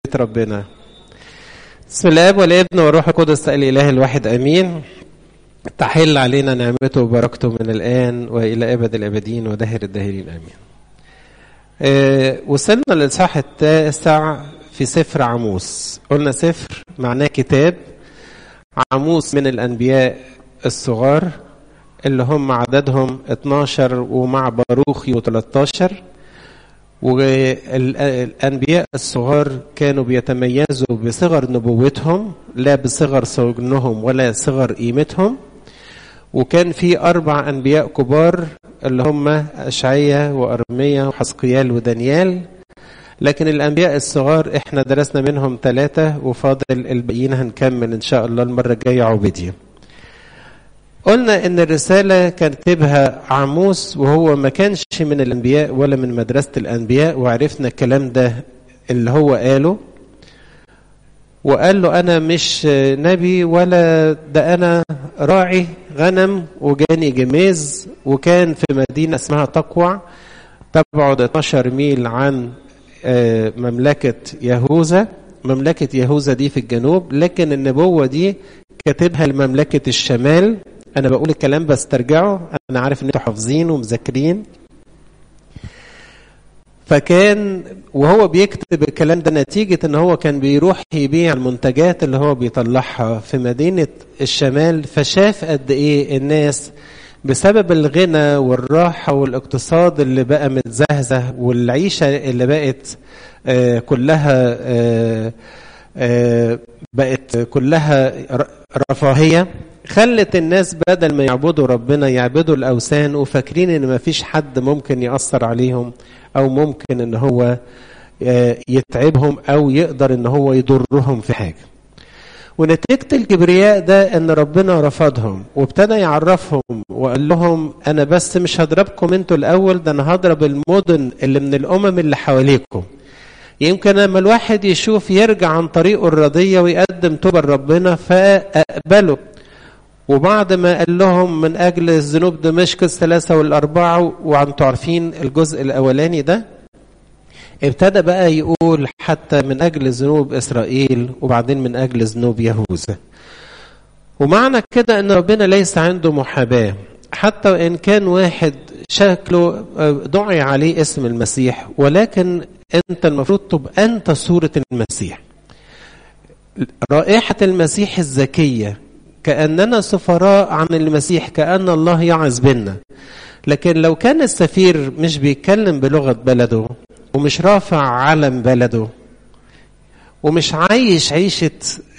بيت ربنا بسم الاب والابن والروح القدس الاله الواحد امين تحل علينا نعمته وبركته من الان والى ابد الابدين ودهر الداهرين امين آه وصلنا للاصحاح التاسع في سفر عموس قلنا سفر معناه كتاب عموس من الانبياء الصغار اللي هم عددهم 12 ومع باروخ يو 13 والأنبياء الصغار كانوا بيتميزوا بصغر نبوتهم لا بصغر سجنهم ولا صغر قيمتهم وكان في أربع أنبياء كبار اللي هم أشعية وأرمية وحسقيال ودانيال لكن الأنبياء الصغار إحنا درسنا منهم ثلاثة وفاضل الباقيين هنكمل إن شاء الله المرة الجاية عبيدية قلنا ان الرسالة كاتبها عموس وهو ما كانش من الانبياء ولا من مدرسة الانبياء وعرفنا الكلام ده اللي هو قاله وقال له انا مش نبي ولا ده انا راعي غنم وجاني جميز وكان في مدينة اسمها تقوع تبعد 12 ميل عن مملكة يهوذا مملكة يهوذا دي في الجنوب لكن النبوة دي كاتبها لمملكة الشمال انا بقول الكلام بسترجعه انا عارف ان انتوا حافظين ومذاكرين فكان وهو بيكتب الكلام ده نتيجة ان هو كان بيروح يبيع المنتجات اللي هو بيطلعها في مدينة الشمال فشاف قد ايه الناس بسبب الغنى والراحة والاقتصاد اللي بقى متزهزه والعيشة اللي بقت آه كلها آه آه بقت كلها رفاهية خلت الناس بدل ما يعبدوا ربنا يعبدوا الأوثان وفاكرين إن ما فيش حد ممكن يأثر عليهم أو ممكن إن هو يتعبهم أو يقدر إن هو يضرهم في حاجة ونتيجة الكبرياء ده إن ربنا رفضهم وابتدى يعرفهم وقال لهم أنا بس مش هضربكم أنتوا الأول ده أنا هضرب المدن اللي من الأمم اللي حواليكم يمكن لما الواحد يشوف يرجع عن طريقه الرضية ويقدم توبة لربنا فأقبله وبعد ما قال لهم من أجل الذنوب دمشق الثلاثة والأربعة وأنتوا عارفين الجزء الأولاني ده ابتدى بقى يقول حتى من أجل ذنوب إسرائيل وبعدين من أجل ذنوب يهوذا ومعنى كده أن ربنا ليس عنده محاباة حتى وإن كان واحد شكله دعي عليه اسم المسيح ولكن أنت المفروض تبقى أنت صورة المسيح رائحة المسيح الزكية كأننا سفراء عن المسيح كأن الله يعظ بنا لكن لو كان السفير مش بيتكلم بلغة بلده ومش رافع علم بلده ومش عايش عيشة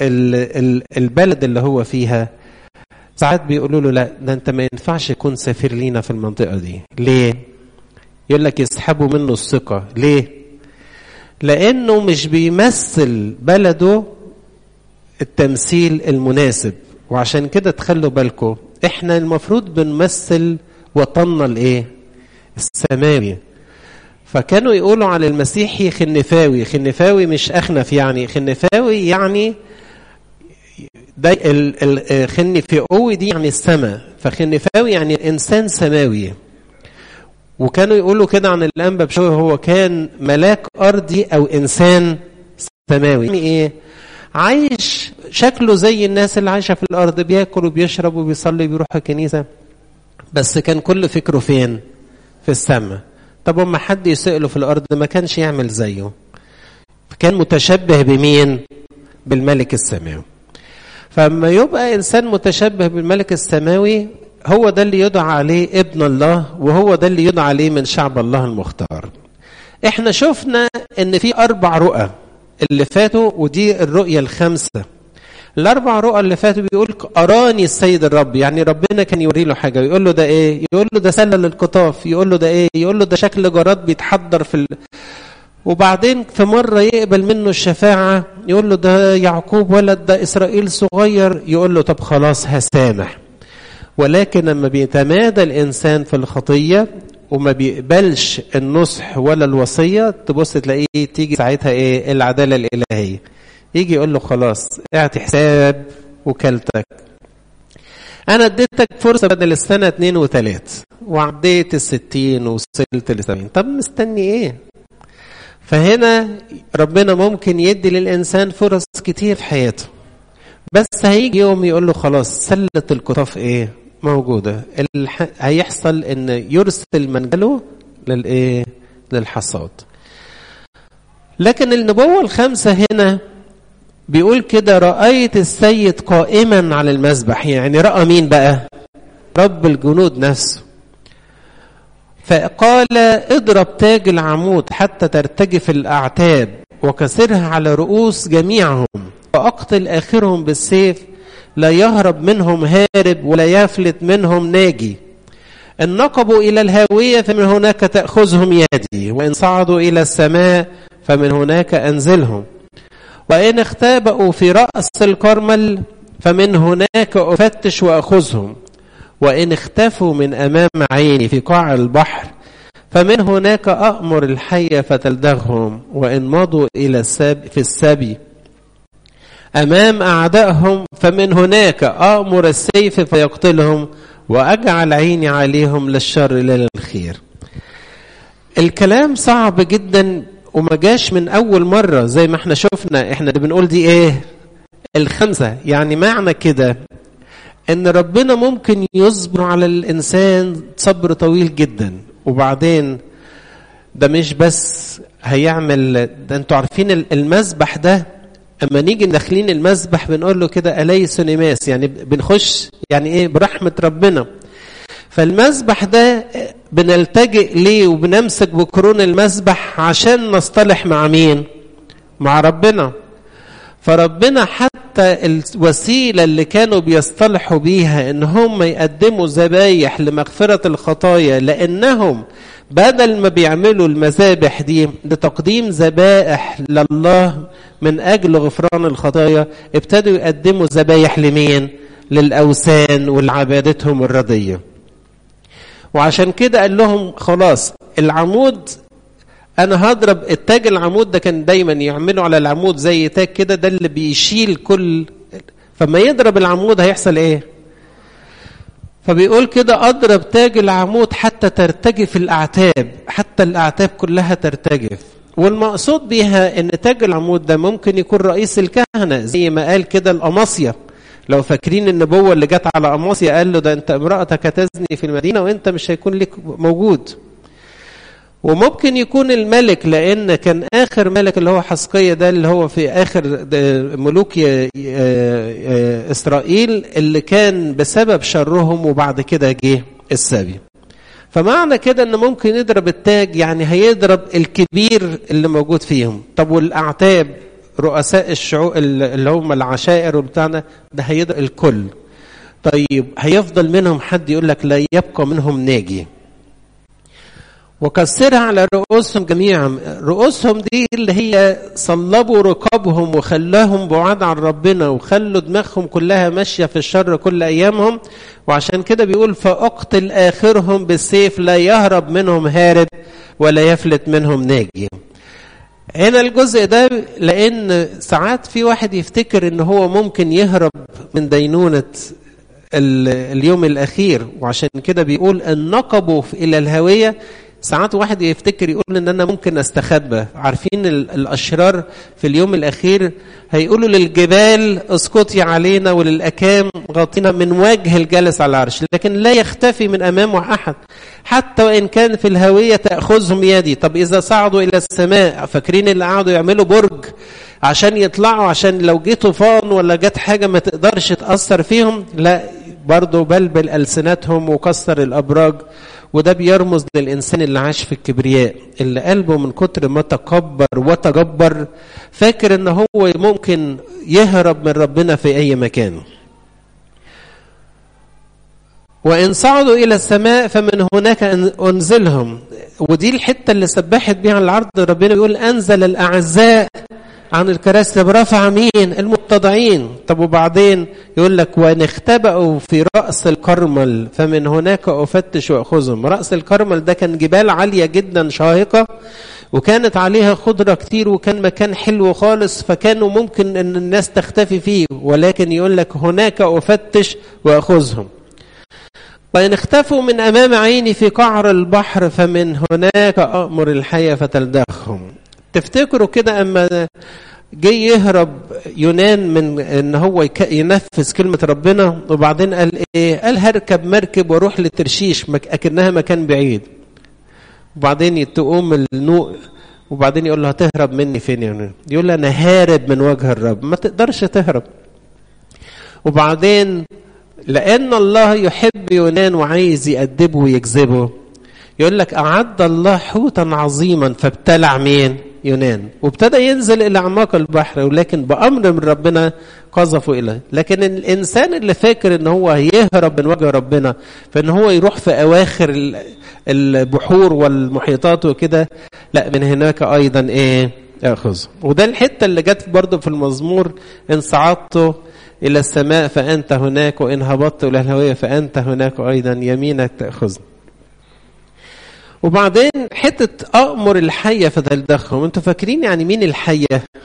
البلد اللي هو فيها ساعات بيقولوا له لا ده انت ما ينفعش يكون سفير لينا في المنطقة دي ليه يقول لك يسحبوا منه الثقة ليه لانه مش بيمثل بلده التمثيل المناسب وعشان كده تخلوا بالكم احنا المفروض بنمثل وطننا الايه السماوي فكانوا يقولوا على المسيحي خنفاوي خنفاوي مش اخنف يعني خنفاوي يعني ده الخنفاوي دي يعني السماء فخنفاوي يعني انسان سماوي وكانوا يقولوا كده عن الانبا بشوي هو كان ملاك ارضي او انسان سماوي يعني ايه عايش شكله زي الناس اللي عايشه في الارض بياكل وبيشرب وبيصلي وبيروح الكنيسه بس كان كل فكره فين في السماء طب اما حد يسأله في الارض ما كانش يعمل زيه كان متشبه بمين بالملك السماوي فلما يبقى انسان متشبه بالملك السماوي هو ده اللي يدعى عليه ابن الله وهو ده اللي يدعى عليه من شعب الله المختار احنا شفنا ان في اربع رؤى اللي فاتوا ودي الرؤية الخامسة الأربع رؤى اللي فاتوا بيقول أراني السيد الرب يعني ربنا كان يوري له حاجة يقول له ده إيه يقول له ده سلة للقطاف يقول له ده إيه يقول له ده شكل جراد بيتحضر في ال... وبعدين في مرة يقبل منه الشفاعة يقول له ده يعقوب ولد ده إسرائيل صغير يقول له طب خلاص هسامح ولكن لما بيتمادى الإنسان في الخطية وما بيقبلش النصح ولا الوصية تبص تلاقيه تيجي ساعتها ايه العدالة الإلهية يجي يقول له خلاص اعطي حساب وكالتك أنا اديتك فرصة بدل السنة اتنين وتلات وعديت الستين ووصلت لسبعين طب مستني ايه فهنا ربنا ممكن يدي للإنسان فرص كتير في حياته بس هيجي يوم يقول له خلاص سلة الكتاف ايه موجودة الح... هيحصل ان يرسل منجله للايه للحصاد لكن النبوة الخامسة هنا بيقول كده رأيت السيد قائما على المذبح يعني رأى مين بقى رب الجنود نفسه فقال اضرب تاج العمود حتى ترتجف الأعتاب وكسرها على رؤوس جميعهم وأقتل آخرهم بالسيف لا يهرب منهم هارب ولا يفلت منهم ناجي إن نقبوا إلى الهاوية فمن هناك تأخذهم يدي وإن صعدوا إلى السماء فمن هناك أنزلهم وإن اختبأوا في رأس الكرمل فمن هناك أفتش وأخذهم وإن اختفوا من أمام عيني في قاع البحر فمن هناك أأمر الحية فتلدغهم وإن مضوا إلى السبي في السبي أمام أعدائهم فمن هناك أأمر السيف فيقتلهم وأجعل عيني عليهم للشر لا للخير الكلام صعب جدا وما جاش من أول مرة زي ما احنا شفنا احنا اللي بنقول دي ايه الخمسة يعني معنى كده ان ربنا ممكن يصبر على الانسان صبر طويل جدا وبعدين ده مش بس هيعمل ده انتوا عارفين المذبح ده اما نيجي داخلين المذبح بنقول له كده اليس نماس يعني بنخش يعني ايه برحمه ربنا فالمذبح ده بنلتجئ ليه وبنمسك بقرون المذبح عشان نصطلح مع مين مع ربنا فربنا حتى الوسيله اللي كانوا بيصطلحوا بيها ان هم يقدموا ذبايح لمغفره الخطايا لانهم بدل ما بيعملوا المذابح دي لتقديم ذبائح لله من اجل غفران الخطايا ابتدوا يقدموا ذبايح لمين للاوثان ولعبادتهم الرديه وعشان كده قال لهم خلاص العمود انا هضرب التاج العمود ده كان دايما يعملوا على العمود زي تاج كده ده اللي بيشيل كل فما يضرب العمود هيحصل ايه فبيقول كده اضرب تاج العمود حتى ترتجف الاعتاب حتى الاعتاب كلها ترتجف والمقصود بيها ان تاج العمود ده ممكن يكون رئيس الكهنه زي ما قال كده الاماصيه لو فاكرين النبوه اللي جت على اماصيا قال له ده انت امراتك هتزني في المدينه وانت مش هيكون لك موجود وممكن يكون الملك لان كان اخر ملك اللي هو حسقيه ده اللي هو في اخر ملوك اسرائيل اللي كان بسبب شرهم وبعد كده جه السبي فمعنى كده ان ممكن يضرب التاج يعني هيضرب الكبير اللي موجود فيهم طب والاعتاب رؤساء الشعوب اللي هم العشائر وبتاعنا ده هيضرب الكل طيب هيفضل منهم حد يقول لك لا يبقى منهم ناجي وكسرها على رؤوسهم جميعا رؤوسهم دي اللي هي صلبوا رقابهم وخلاهم بعاد عن ربنا وخلوا دماغهم كلها ماشيه في الشر كل ايامهم وعشان كده بيقول فاقتل اخرهم بالسيف لا يهرب منهم هارب ولا يفلت منهم ناجي هنا الجزء ده لان ساعات في واحد يفتكر ان هو ممكن يهرب من دينونه اليوم الاخير وعشان كده بيقول ان نقبوا الى الهويه ساعات واحد يفتكر يقول ان انا ممكن استخبى عارفين الاشرار في اليوم الاخير هيقولوا للجبال اسقطي علينا وللاكام غطينا من وجه الجالس على العرش لكن لا يختفي من امامه احد حتى وان كان في الهويه تاخذهم يدي طب اذا صعدوا الى السماء فاكرين اللي قعدوا يعملوا برج عشان يطلعوا عشان لو جه طوفان ولا جت حاجه ما تقدرش تاثر فيهم لا برضه بلبل السنتهم وكسر الابراج وده بيرمز للإنسان اللي عاش في الكبرياء اللي قلبه من كتر ما تكبر وتجبر فاكر ان هو ممكن يهرب من ربنا في أي مكان وإن صعدوا إلى السماء فمن هناك أنزلهم ودي الحتة اللي سبحت بيها العرض ربنا بيقول أنزل الأعزاء عن الكراسي برفع مين المتضعين طب وبعدين يقول لك وان اختبأوا في رأس الكرمل فمن هناك أفتش وأخذهم رأس الكرمل ده كان جبال عالية جدا شاهقة وكانت عليها خضرة كتير وكان مكان حلو خالص فكانوا ممكن ان الناس تختفي فيه ولكن يقول لك هناك أفتش وأخذهم وإن اختفوا من أمام عيني في قعر البحر فمن هناك أأمر الحية فتلدغهم تفتكروا كده اما جه يهرب يونان من ان هو يك- ينفذ كلمه ربنا وبعدين قال ايه قال هركب مركب واروح لترشيش مك- اكنها مكان بعيد وبعدين تقوم النوء وبعدين يقول له هتهرب مني فين يا يونان يقول له انا هارب من وجه الرب ما تقدرش تهرب وبعدين لان الله يحب يونان وعايز يأدبه ويجذبه يقول لك أعد الله حوتا عظيما فابتلع مين؟ يونان وابتدى ينزل إلى أعماق البحر ولكن بأمر من ربنا قذفوا إليه لكن الإنسان اللي فاكر إن هو هيهرب من وجه ربنا فإن هو يروح في أواخر ال- البحور والمحيطات وكده لا من هناك أيضا إيه يأخذ وده الحتة اللي جت برضه في المزمور إن صعدت إلى السماء فأنت هناك وإن هبطت إلى الهوية فأنت هناك أيضا يمينك تأخذني وبعدين حتة أأمر الحية فتلدخهم انتوا فاكرين يعني مين الحية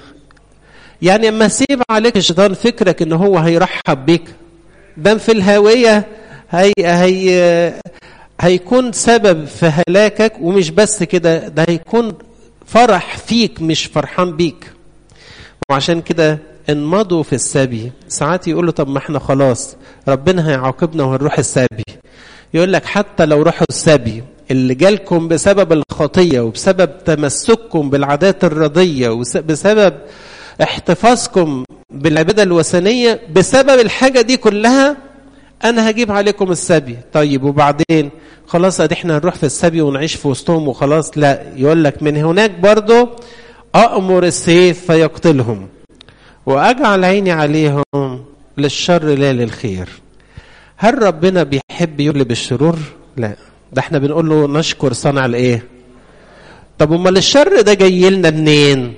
يعني اما سيب عليك الشيطان فكرك ان هو هيرحب بيك ده في الهوية هي هي هيكون سبب في هلاكك ومش بس كده ده هيكون فرح فيك مش فرحان بيك وعشان كده انمضوا في السبي ساعات يقولوا طب ما احنا خلاص ربنا هيعاقبنا وهنروح السبي يقول لك حتى لو راحوا السبي اللي جالكم بسبب الخطية وبسبب تمسككم بالعادات الرضية وبسبب احتفاظكم بالعبادة الوثنية بسبب الحاجة دي كلها أنا هجيب عليكم السبي طيب وبعدين خلاص ادي احنا هنروح في السبي ونعيش في وسطهم وخلاص لا يقول لك من هناك برضه أأمر السيف فيقتلهم وأجعل عيني عليهم للشر لا للخير هل ربنا بيحب يغلب الشرور؟ لا ده احنا بنقول له نشكر صنع الايه؟ طب امال الشر ده جاي لنا منين؟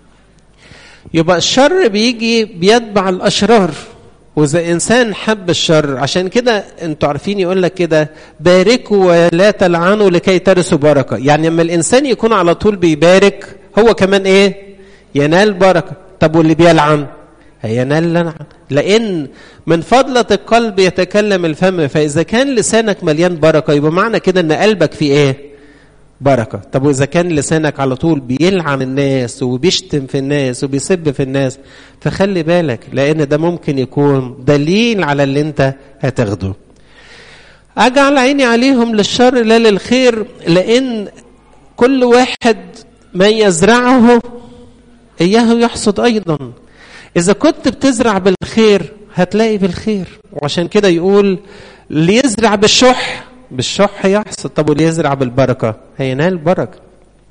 يبقى الشر بيجي بيتبع الاشرار واذا انسان حب الشر عشان كده انتوا عارفين يقول لك كده باركوا ولا تلعنوا لكي ترثوا بركه يعني اما الانسان يكون على طول بيبارك هو كمان ايه ينال بركه طب واللي بيلعن هينال لعنه لان من فضله القلب يتكلم الفم فاذا كان لسانك مليان بركه يبقى معنى كده ان قلبك فيه ايه بركه طب واذا كان لسانك على طول بيلعن الناس وبيشتم في الناس وبيسب في الناس فخلي بالك لان ده ممكن يكون دليل على اللي انت هتاخده اجعل عيني عليهم للشر لا للخير لان كل واحد ما يزرعه اياه يحصد ايضا اذا كنت بتزرع بالخير هتلاقي بالخير وعشان كده يقول اللي يزرع بالشح بالشح يحصد طب واللي يزرع بالبركه هينال بركه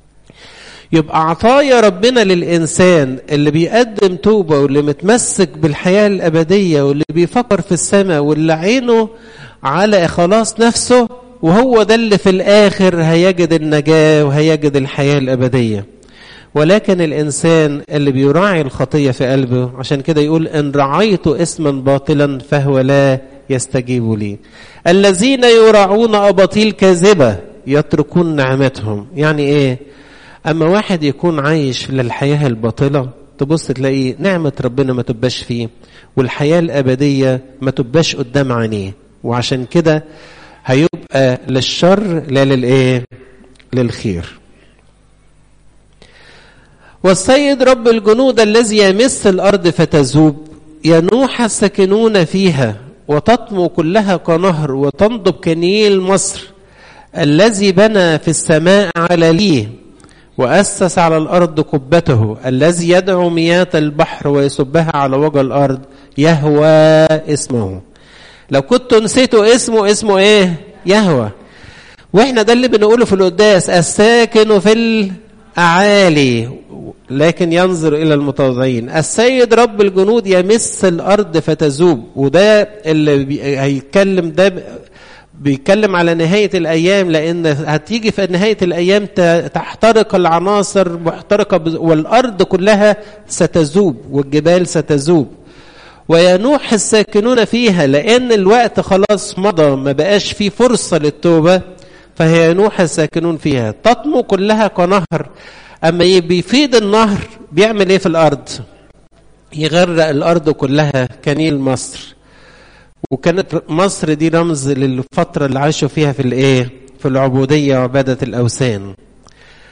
يبقى عطايا ربنا للإنسان اللي بيقدم توبة واللي متمسك بالحياة الأبدية واللي بيفكر في السماء واللي عينه على خلاص نفسه وهو ده اللي في الآخر هيجد النجاة وهيجد الحياة الأبدية ولكن الإنسان اللي بيراعي الخطية في قلبه عشان كده يقول إن رعيت اسما باطلا فهو لا يستجيب لي الذين يراعون أباطيل كاذبة يتركون نعمتهم يعني إيه أما واحد يكون عايش للحياة الباطلة تبص تلاقي نعمة ربنا ما تبقاش فيه والحياة الأبدية ما تبقاش قدام عينيه وعشان كده هيبقى للشر لا للإيه للخير والسيد رب الجنود الذي يمس الأرض فتذوب ينوح الساكنون فيها وتطمو كلها كنهر وتنضب كنيل مصر الذي بنى في السماء على ليه وأسس على الأرض قبته الذي يدعو مياه البحر ويصبها على وجه الأرض يهوى اسمه لو كنت نسيتوا اسمه اسمه ايه يهوى واحنا ده اللي بنقوله في القداس الساكن في الأعالي لكن ينظر إلى المتواضعين السيد رب الجنود يمس الأرض فتذوب وده اللي هيتكلم ده بيتكلم على نهاية الأيام لأن هتيجي في نهاية الأيام تحترق العناصر محترقة والأرض كلها ستذوب والجبال ستذوب وينوح الساكنون فيها لأن الوقت خلاص مضى ما بقاش فيه فرصة للتوبة فهي ينوح الساكنون فيها تطمو كلها كنهر أما بيفيد النهر بيعمل إيه في الأرض يغرق الأرض كلها كنيل مصر وكانت مصر دي رمز للفترة اللي عاشوا فيها في الايه؟ في العبودية وعبادة الأوثان.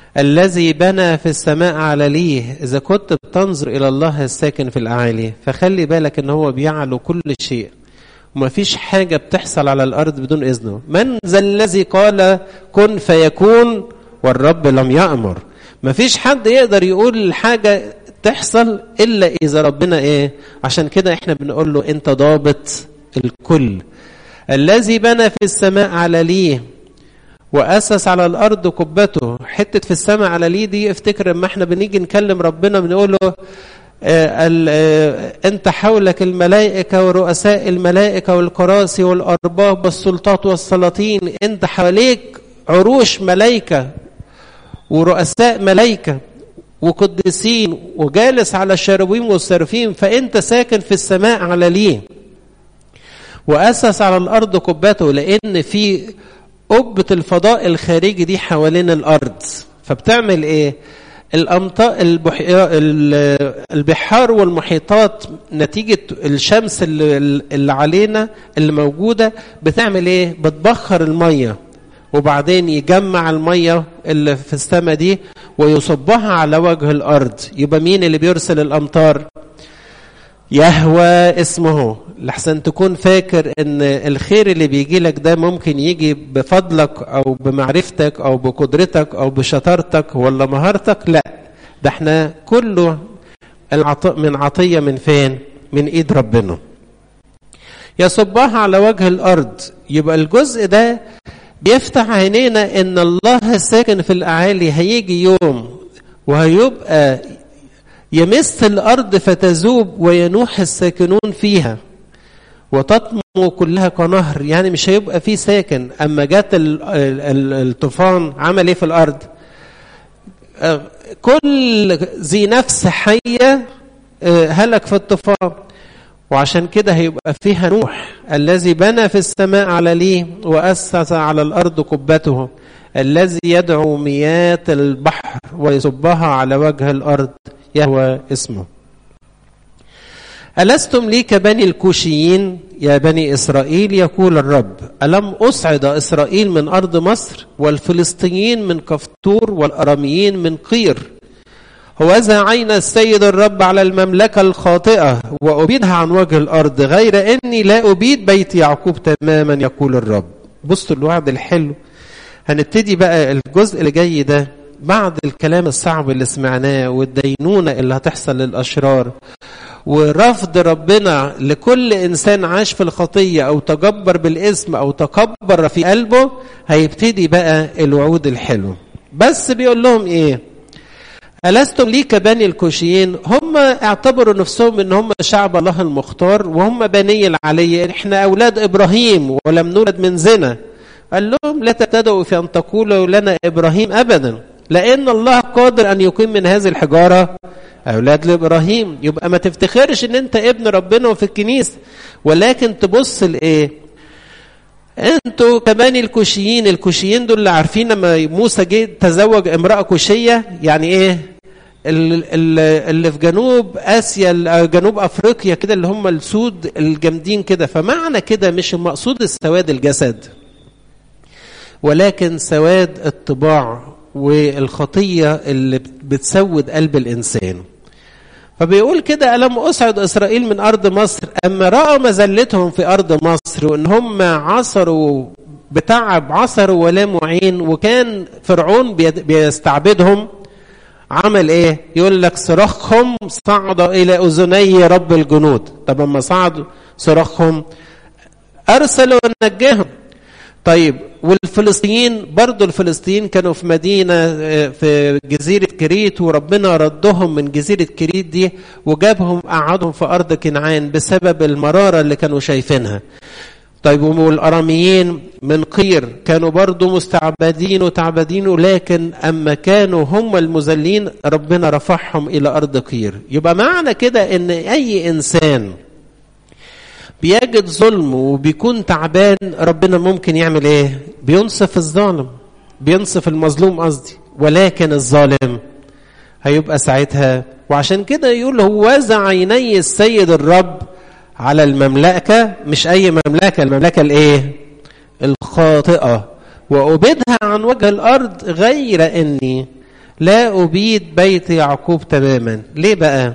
الذي بنى في السماء على إذا كنت بتنظر إلى الله الساكن في الأعالي فخلي بالك إن هو بيعلو كل شيء وما فيش حاجة بتحصل على الأرض بدون إذنه من ذا الذي قال كن فيكون والرب لم يأمر ما فيش حد يقدر يقول حاجة تحصل إلا إذا ربنا إيه عشان كده إحنا بنقول له أنت ضابط الكل الذي بنى في السماء على ليه وأسس على الأرض قبته حتة في السماء على ليه دي افتكر لما احنا بنيجي نكلم ربنا بنقول له آه آه انت حولك الملائكة ورؤساء الملائكة والكراسي والأرباب والسلطات والسلاطين انت حواليك عروش ملائكة ورؤساء ملائكة وقديسين وجالس على الشيروبيم والسرافيم فانت ساكن في السماء على ليه وأسس على الأرض قبته لأن في قبة الفضاء الخارجي دي حوالين الأرض فبتعمل إيه؟ الأمطار البحار والمحيطات نتيجة الشمس اللي, اللي علينا اللي موجودة بتعمل إيه؟ بتبخر المية وبعدين يجمع المية اللي في السماء دي ويصبها على وجه الأرض يبقى مين اللي بيرسل الأمطار؟ يهوى اسمه لحسن تكون فاكر ان الخير اللي بيجي لك ده ممكن يجي بفضلك او بمعرفتك او بقدرتك او بشطارتك ولا مهارتك لا ده احنا كله العطاء من عطية من فين من ايد ربنا يصبها على وجه الارض يبقى الجزء ده بيفتح عينينا ان الله الساكن في الاعالي هيجي يوم وهيبقى يمس الأرض فتذوب وينوح الساكنون فيها وتطمو كلها كنهر يعني مش هيبقى فيه ساكن أما جت الطوفان عمل إيه في الأرض كل ذي نفس حية هلك في الطوفان وعشان كده هيبقى فيها نوح الذي بنى في السماء على ليه وأسس على الأرض قبته الذي يدعو مياه البحر ويصبها على وجه الأرض يهوى اسمه ألستم لي كبني الكوشيين يا بني إسرائيل يقول الرب ألم أصعد إسرائيل من أرض مصر والفلسطينيين من كفتور والأراميين من قير هوذا عين السيد الرب على المملكة الخاطئة وأبيدها عن وجه الأرض غير أني لا أبيد بيت يعقوب تماما يقول الرب بصوا الوعد الحلو هنبتدي بقى الجزء اللي جاي ده بعد الكلام الصعب اللي سمعناه والدينونة اللي هتحصل للأشرار ورفض ربنا لكل إنسان عاش في الخطية أو تجبر بالاسم أو تكبر في قلبه هيبتدي بقى الوعود الحلو بس بيقول لهم إيه ألستم لي كبني الكوشيين هم اعتبروا نفسهم ان هم شعب الله المختار وهم بني العلي احنا اولاد ابراهيم ولم نولد من زنا قال لهم لا تبتدئوا في ان تقولوا لنا ابراهيم ابدا لان الله قادر ان يقيم من هذه الحجاره اولاد لابراهيم يبقى ما تفتخرش ان انت ابن ربنا وفي الكنيسه ولكن تبص لايه انتوا كمان الكوشيين الكوشيين دول اللي عارفين لما موسى جه تزوج امراه كوشيه يعني ايه اللي في جنوب اسيا جنوب افريقيا كده اللي هم السود الجامدين كده فمعنى كده مش المقصود السواد الجسد ولكن سواد الطباع والخطيه اللي بتسود قلب الانسان فبيقول كده ألم أسعد إسرائيل من أرض مصر أما رأوا مذلتهم في أرض مصر وإن هم عصروا بتعب عصروا ولا معين وكان فرعون بيستعبدهم عمل ايه يقول لك صراخهم صعد الى اذني رب الجنود طب اما صعدوا صراخهم ارسل ونجاهم طيب والفلسطينيين برضو الفلسطينيين كانوا في مدينة في جزيرة كريت وربنا ردهم من جزيرة كريت دي وجابهم قعدهم في أرض كنعان بسبب المرارة اللي كانوا شايفينها طيب والأراميين من قير كانوا برضو مستعبدين وتعبدين لكن أما كانوا هم المذلين ربنا رفعهم إلى أرض قير يبقى معنى كده أن أي إنسان بيجد ظلم وبيكون تعبان ربنا ممكن يعمل ايه بينصف الظالم بينصف المظلوم قصدي ولكن الظالم هيبقى ساعتها وعشان كده يقول هوذا عيني السيد الرب على المملكة مش أي مملكة المملكة الإيه الخاطئة وأبدها عن وجه الأرض غير أني لا أبيد بيت يعقوب تماما ليه بقى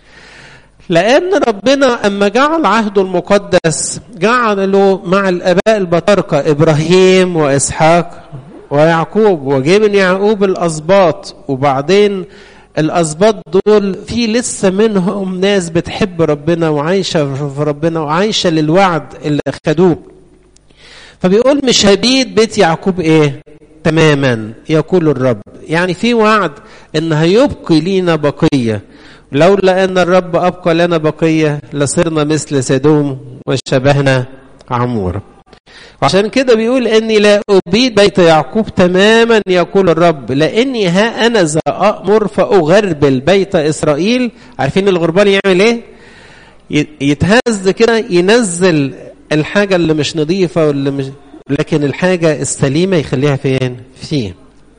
لأن ربنا أما جعل عهده المقدس جعله مع الآباء البطاركة إبراهيم وإسحاق ويعقوب وجه من يعقوب الأسباط وبعدين الأسباط دول في لسه منهم ناس بتحب ربنا وعايشة في ربنا وعايشة للوعد اللي أخدوه فبيقول مش هبيد بيت يعقوب إيه تماما يقول الرب يعني في وعد ان هيبقي لينا بقيه لولا ان الرب ابقى لنا بقيه لصرنا مثل سدوم وشبهنا عمور عشان كده بيقول اني لا ابيد بيت يعقوب تماما يقول الرب لاني ها انا ذا امر فاغربل بيت اسرائيل عارفين الغربان يعمل ايه يتهز كده ينزل الحاجه اللي مش نظيفه واللي مش لكن الحاجة السليمة يخليها فين؟ فيه.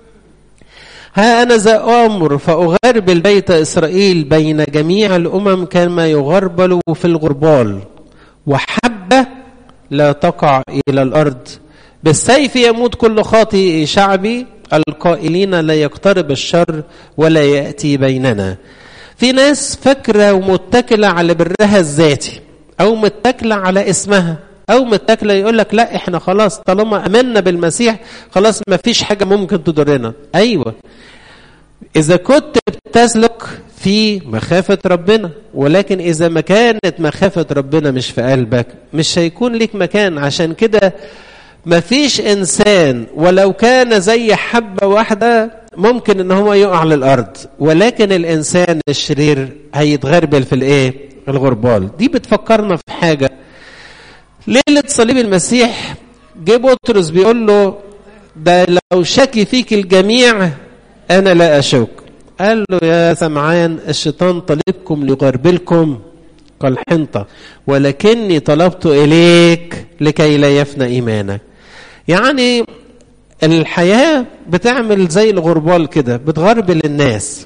ها أنا ذا أمر فأغربل بيت إسرائيل بين جميع الأمم كما يغربل في الغربال وحبة لا تقع إلى الأرض بالسيف يموت كل خاطئ شعبي القائلين لا يقترب الشر ولا يأتي بيننا في ناس فاكرة ومتكلة على برها الذاتي أو متكلة على اسمها او متاكله يقول لك لا احنا خلاص طالما امنا بالمسيح خلاص ما فيش حاجه ممكن تضرنا ايوه اذا كنت بتسلك في مخافه ربنا ولكن اذا ما كانت مخافه ربنا مش في قلبك مش هيكون لك مكان عشان كده ما فيش انسان ولو كان زي حبه واحده ممكن ان هو يقع للارض ولكن الانسان الشرير هيتغربل في الايه الغربال دي بتفكرنا في حاجه ليلة صليب المسيح جه بطرس بيقول له ده لو شكي فيك الجميع أنا لا أشك قال له يا سمعان الشيطان طلبكم ليغربلكم كالحنطة ولكني طلبت إليك لكي لا يفنى إيمانك يعني الحياة بتعمل زي الغربال كده بتغربل الناس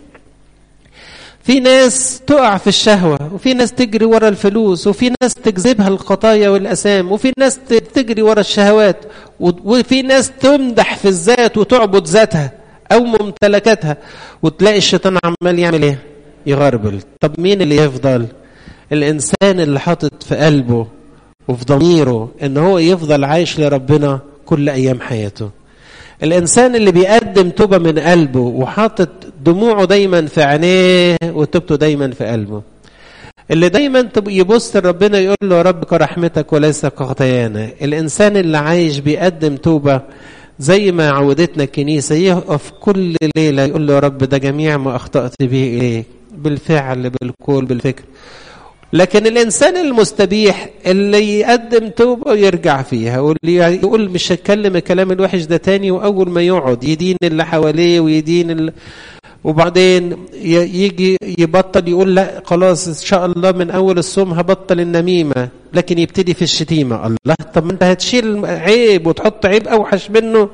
في ناس تقع في الشهوة وفي ناس تجري ورا الفلوس وفي ناس تجذبها الخطايا والأسام وفي ناس تجري ورا الشهوات وفي ناس تمدح في الذات وتعبد ذاتها أو ممتلكاتها وتلاقي الشيطان عمال يعمل إيه؟ يغربل طب مين اللي يفضل؟ الإنسان اللي حاطط في قلبه وفي ضميره إن هو يفضل عايش لربنا كل أيام حياته الإنسان اللي بيقدم توبة من قلبه وحاطط دموعه دايما في عينيه وتوبته دايما في قلبه اللي دايما يبص لربنا يقول له رب كرحمتك وليس كخطايانا الإنسان اللي عايش بيقدم توبة زي ما عودتنا الكنيسة يقف كل ليلة يقول له يا رب ده جميع ما أخطأت به إليك بالفعل بالقول بالفكر لكن الانسان المستبيح اللي يقدم توبه ويرجع فيها واللي يقول مش هتكلم الكلام الوحش ده تاني واول ما يقعد يدين اللي حواليه ويدين ال... وبعدين يجي يبطل يقول لا خلاص ان شاء الله من اول الصوم هبطل النميمه لكن يبتدي في الشتيمه الله طب ما انت هتشيل عيب وتحط عيب اوحش منه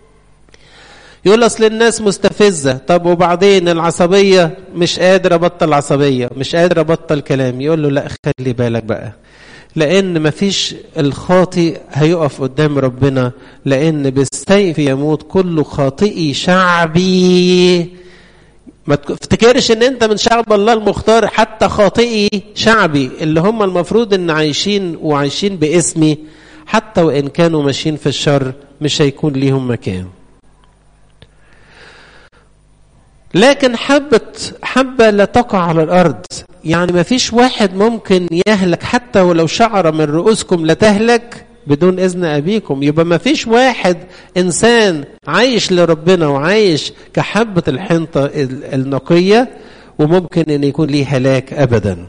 يقول اصل الناس مستفزه طب وبعدين العصبيه مش قادر ابطل عصبيه مش قادر ابطل كلام يقول له لا خلي بالك بقى لان مفيش الخاطئ هيقف قدام ربنا لان بالسيف يموت كل خاطئي شعبي ما تفتكرش ان انت من شعب الله المختار حتى خاطئي شعبي اللي هم المفروض ان عايشين وعايشين باسمي حتى وان كانوا ماشيين في الشر مش هيكون ليهم مكان لكن حبة حبة لا تقع على الأرض يعني ما فيش واحد ممكن يهلك حتى ولو شعر من رؤوسكم لتهلك بدون إذن أبيكم يبقى ما فيش واحد إنسان عايش لربنا وعايش كحبة الحنطة النقية وممكن أن يكون ليه هلاك أبدا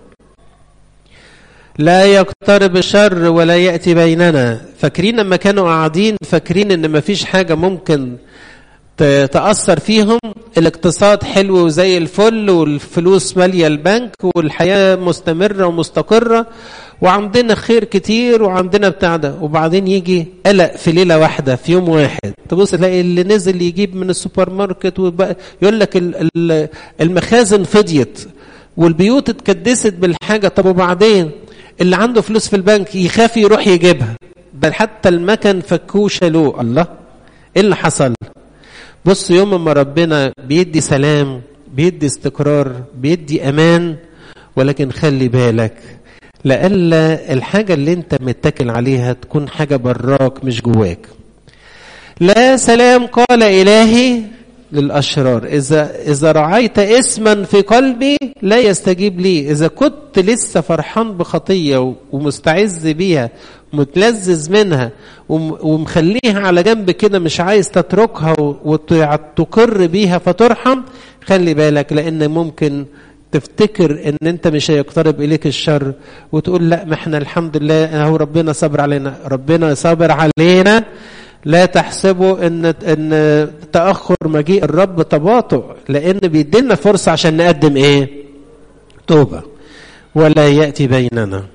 لا يقترب الشر ولا يأتي بيننا فاكرين لما كانوا قاعدين فاكرين ان ما فيش حاجة ممكن تأثر فيهم الاقتصاد حلو وزي الفل والفلوس مالية البنك والحياة مستمرة ومستقرة وعندنا خير كتير وعندنا بتاع ده وبعدين يجي قلق في ليلة واحدة في يوم واحد تبص تلاقي اللي نزل يجيب من السوبر ماركت يقول لك المخازن فضيت والبيوت اتكدست بالحاجة طب وبعدين اللي عنده فلوس في البنك يخاف يروح يجيبها بل حتى المكن فكوه شالوه الله ايه اللي حصل بص يوم ما ربنا بيدي سلام بيدي استقرار بيدي امان ولكن خلي بالك لألا الحاجة اللي انت متكل عليها تكون حاجة براك مش جواك لا سلام قال إلهي للأشرار إذا إذا رعيت اسما في قلبي لا يستجيب لي إذا كنت لسه فرحان بخطية ومستعز بيها ومتلذذ منها ومخليها على جنب كده مش عايز تتركها وتقر بيها فترحم خلي بالك لأن ممكن تفتكر ان انت مش هيقترب اليك الشر وتقول لا ما احنا الحمد لله اهو ربنا صبر علينا ربنا صبر علينا لا تحسبوا ان ان تاخر مجيء الرب تباطؤ لان بيدينا فرصه عشان نقدم ايه توبه ولا ياتي بيننا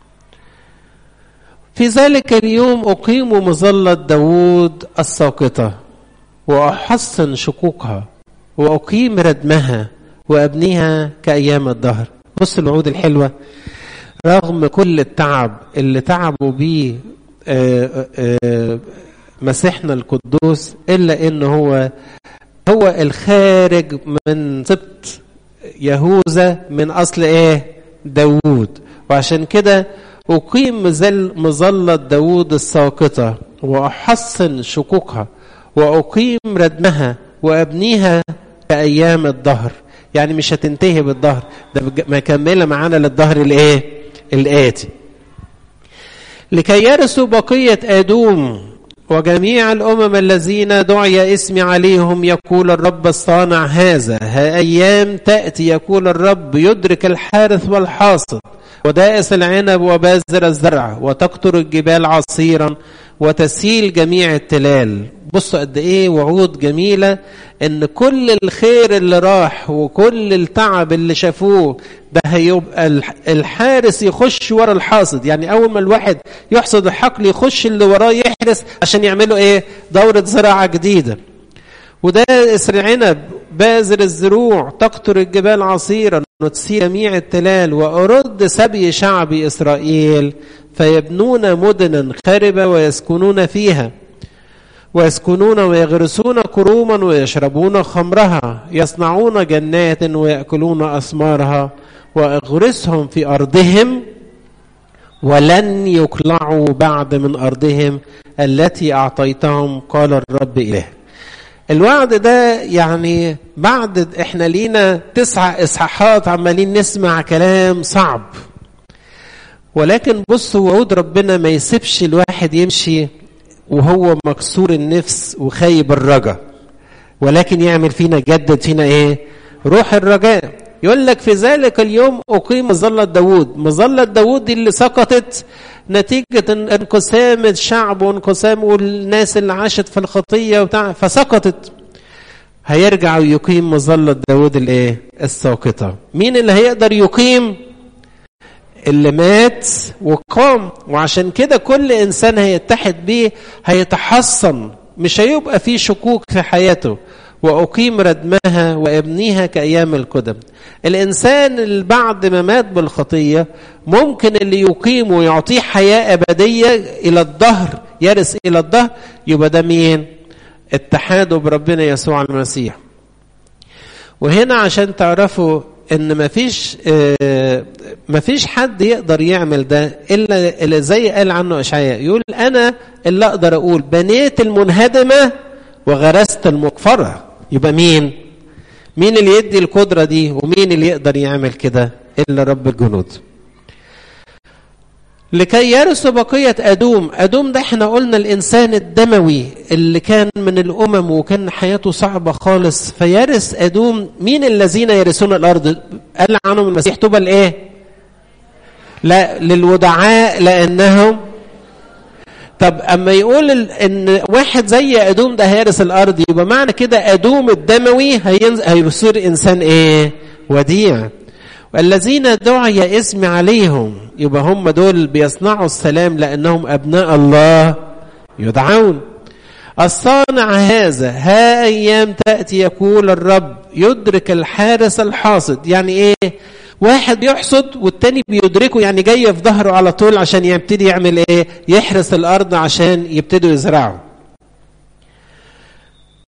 في ذلك اليوم اقيم مظله داوود الساقطه واحصن شقوقها واقيم ردمها وابنيها كايام الدهر بص الوعود الحلوه رغم كل التعب اللي تعبوا بيه مسيحنا القدوس الا ان هو هو الخارج من سبط يهوذا من اصل ايه داوود وعشان كده اقيم مظله داوود الساقطه واحصن شقوقها واقيم ردمها وابنيها كايام الدهر يعني مش هتنتهي بالظهر ده مكمله معانا للظهر الايه الاتي لكي يرثوا بقيه ادوم وجميع الامم الذين دعي اسمي عليهم يقول الرب الصانع هذا ها ايام تاتي يقول الرب يدرك الحارث والحاصد ودائس العنب وبازر الزرع وتقطر الجبال عصيرا وتسيل جميع التلال بصوا قد ايه وعود جميله ان كل الخير اللي راح وكل التعب اللي شافوه ده هيبقى الحارس يخش ورا الحاصد يعني اول ما الواحد يحصد الحقل يخش اللي وراه يحرس عشان يعملوا ايه دوره زراعه جديده وده اسر عنب بازر الزروع تقطر الجبال عصيرا وتسير جميع التلال وأرد سبي شعب إسرائيل فيبنون مدنا خربة ويسكنون فيها ويسكنون ويغرسون كروما ويشربون خمرها يصنعون جنات ويأكلون أثمارها وأغرسهم في أرضهم ولن يقلعوا بعد من أرضهم التي أعطيتهم قال الرب إله الوعد ده يعني بعد احنا لينا تسع اصحاحات عمالين نسمع كلام صعب ولكن بصوا وعود ربنا ما يسيبش الواحد يمشي وهو مكسور النفس وخايب الرجا ولكن يعمل فينا جدد فينا ايه روح الرجاء يقول لك في ذلك اليوم أقيم مظلة داوود مظلة داوود دي اللي سقطت نتيجة انقسام الشعب وانقسام والناس اللي عاشت في الخطية وبتاع فسقطت هيرجع ويقيم مظلة داوود الايه الساقطة مين اللي هيقدر يقيم اللي مات وقام وعشان كده كل انسان هيتحد بيه هيتحصن مش هيبقى فيه شكوك في حياته وأقيم ردمها وأبنيها كأيام القدم الإنسان اللي بعد ما مات بالخطية ممكن اللي يقيم ويعطيه حياة أبدية إلى الظهر يرث إلى الظهر يبقى ده مين اتحاده بربنا يسوع المسيح وهنا عشان تعرفوا ان مفيش اه مفيش حد يقدر يعمل ده الا اللي زي قال عنه اشعياء يقول انا اللي اقدر اقول بنيت المنهدمه وغرست المقفره يبقى مين مين اللي يدي القدره دي ومين اللي يقدر يعمل كده الا رب الجنود لكي يرثوا بقية أدوم أدوم ده احنا قلنا الإنسان الدموي اللي كان من الأمم وكان حياته صعبة خالص فيرث أدوم مين الذين يرثون الأرض قال عنهم المسيح تبقى الإيه لا للودعاء لأنهم طب اما يقول ان واحد زي ادوم ده هيرث الارض يبقى معنى كده ادوم الدموي هيصير انسان ايه وديع والذين دعي اسمي عليهم يبقى هم دول بيصنعوا السلام لانهم ابناء الله يدعون الصانع هذا ها ايام تاتي يقول الرب يدرك الحارس الحاصد يعني ايه واحد بيحصد والتاني بيدركه يعني جاي في ظهره على طول عشان يبتدي يعمل ايه يحرس الارض عشان يبتدوا يزرعوا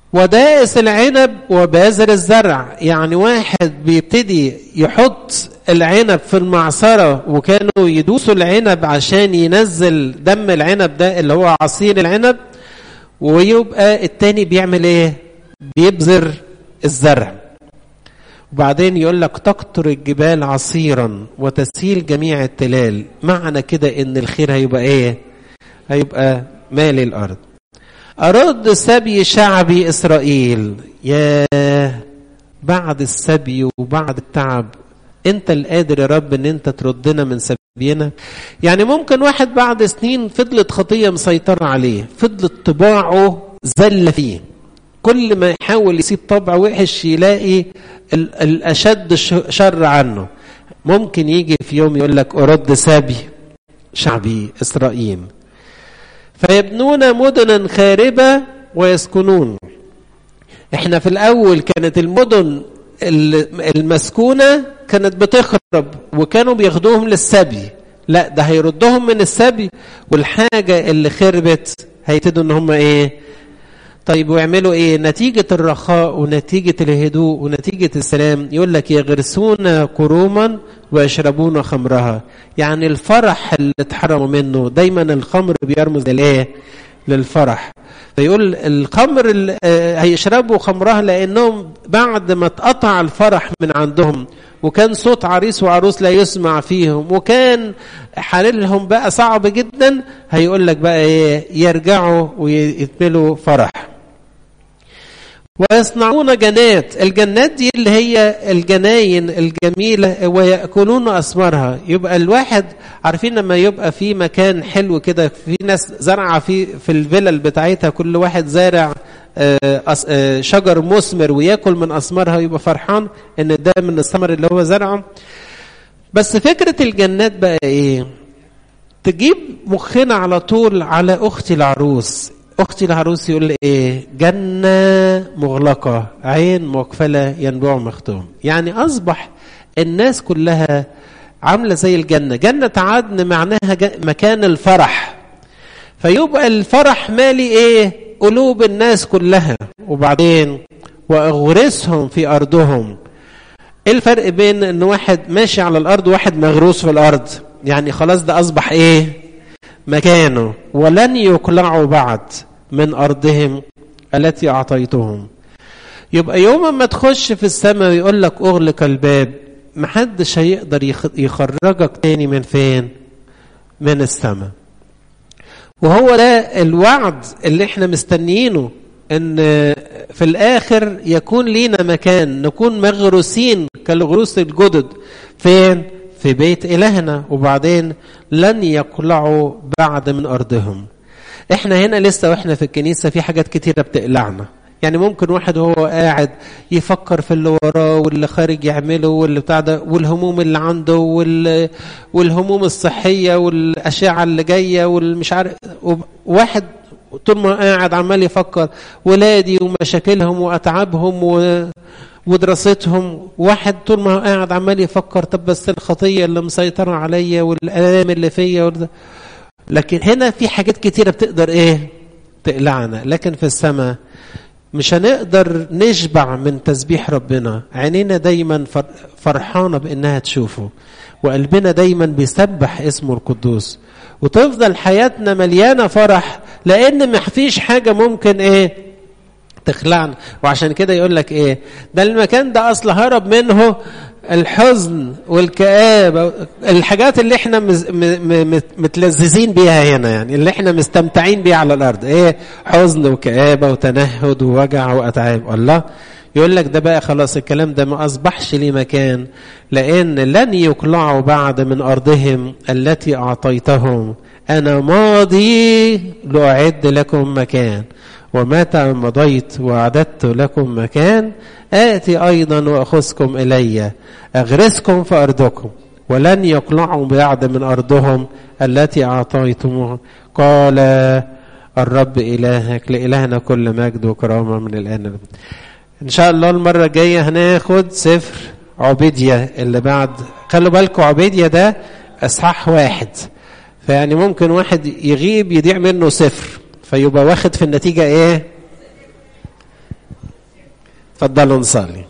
ودائس العنب وبازر الزرع يعني واحد بيبتدي يحط العنب في المعصرة وكانوا يدوسوا العنب عشان ينزل دم العنب ده اللي هو عصير العنب ويبقى التاني بيعمل ايه بيبذر الزرع وبعدين يقول لك تقطر الجبال عصيرا وتسيل جميع التلال معنى كده ان الخير هيبقى ايه هيبقى مالي الارض ارد سبي شعبي اسرائيل يا بعد السبي وبعد التعب انت القادر يا رب ان انت تردنا من سبينا يعني ممكن واحد بعد سنين فضلت خطيه مسيطره عليه فضلت طباعه زل فيه كل ما يحاول يسيب طبع وحش يلاقي الاشد شر عنه ممكن يجي في يوم يقول لك ارد سبي شعبي اسرائيل فيبنون مدنا خاربه ويسكنون احنا في الاول كانت المدن المسكونه كانت بتخرب وكانوا بياخدوهم للسبي لا ده هيردهم من السبي والحاجه اللي خربت هيبتدوا ان هم ايه طيب ويعملوا ايه نتيجة الرخاء ونتيجة الهدوء ونتيجة السلام يقول لك يغرسون كروما ويشربون خمرها يعني الفرح اللي اتحرموا منه دايما الخمر بيرمز للايه للفرح فيقول الخمر هيشربوا خمرها لانهم بعد ما اتقطع الفرح من عندهم وكان صوت عريس وعروس لا يسمع فيهم وكان حالهم بقى صعب جدا هيقول لك بقى ايه يرجعوا ويتملوا فرح ويصنعون جنات الجنات دي اللي هي الجناين الجميلة ويأكلون أثمارها يبقى الواحد عارفين لما يبقى في مكان حلو كده في ناس زرعة في في الفلل بتاعتها كل واحد زارع شجر مثمر وياكل من أثمارها يبقى فرحان إن ده من الثمر اللي هو زرعه بس فكرة الجنات بقى إيه تجيب مخنا على طول على أختي العروس اختي العروس يقول ايه جنه مغلقه عين مقفله ينبوع مختوم يعني اصبح الناس كلها عامله زي الجنه جنه عدن معناها مكان الفرح فيبقى الفرح مالي ايه قلوب الناس كلها وبعدين واغرسهم في ارضهم ايه الفرق بين ان واحد ماشي على الارض وواحد مغروس في الارض يعني خلاص ده اصبح ايه مكانه ولن يقلعوا بعد من أرضهم التي أعطيتهم يبقى يوم ما تخش في السماء ويقول لك أغلق الباب محدش هيقدر يخرجك تاني من فين من السماء وهو ده الوعد اللي احنا مستنيينه ان في الاخر يكون لينا مكان نكون مغروسين كالغروس الجدد فين في بيت إلهنا وبعدين لن يقلعوا بعد من أرضهم احنا هنا لسه واحنا في الكنيسة في حاجات كتيرة بتقلعنا يعني ممكن واحد وهو قاعد يفكر في اللي وراه واللي خارج يعمله واللي بتاع ده والهموم اللي عنده وال والهموم الصحية والأشعة اللي جاية والمش عارف واحد طول ما قاعد عمال يفكر ولادي ومشاكلهم وأتعابهم و ودراستهم واحد طول ما هو قاعد عمال يفكر طب بس الخطيه اللي مسيطره عليا والالام اللي فيا لكن هنا في حاجات كتيره بتقدر ايه تقلعنا لكن في السماء مش هنقدر نشبع من تسبيح ربنا عينينا دايما فرحانه بانها تشوفه وقلبنا دايما بيسبح اسمه القدوس وتفضل حياتنا مليانه فرح لان ما فيش حاجه ممكن ايه تخلعنا وعشان كده يقول لك ايه ده المكان ده اصل هرب منه الحزن والكآبة الحاجات اللي احنا مز... م... م... متلذذين بيها هنا يعني اللي احنا مستمتعين بيها على الارض ايه حزن وكآبة وتنهد ووجع واتعاب الله يقول لك ده بقى خلاص الكلام ده ما اصبحش ليه مكان لان لن يقلعوا بعد من ارضهم التي اعطيتهم انا ماضي لاعد لكم مكان ومتى مضيت وأعددت لكم مكان آتي أيضا وأخذكم إلي أغرسكم في أرضكم ولن يقلعوا بعد من أرضهم التي أعطيتموها قال الرب إلهك لإلهنا كل مجد وكرامة من الآن إن شاء الله المرة الجاية هناخد سفر عبيدية اللي بعد خلوا بالكم عبيدية ده إصحاح واحد فيعني ممكن واحد يغيب يضيع منه سفر فيبقى واخد في النتيجة ايه اتفضلوا نصلي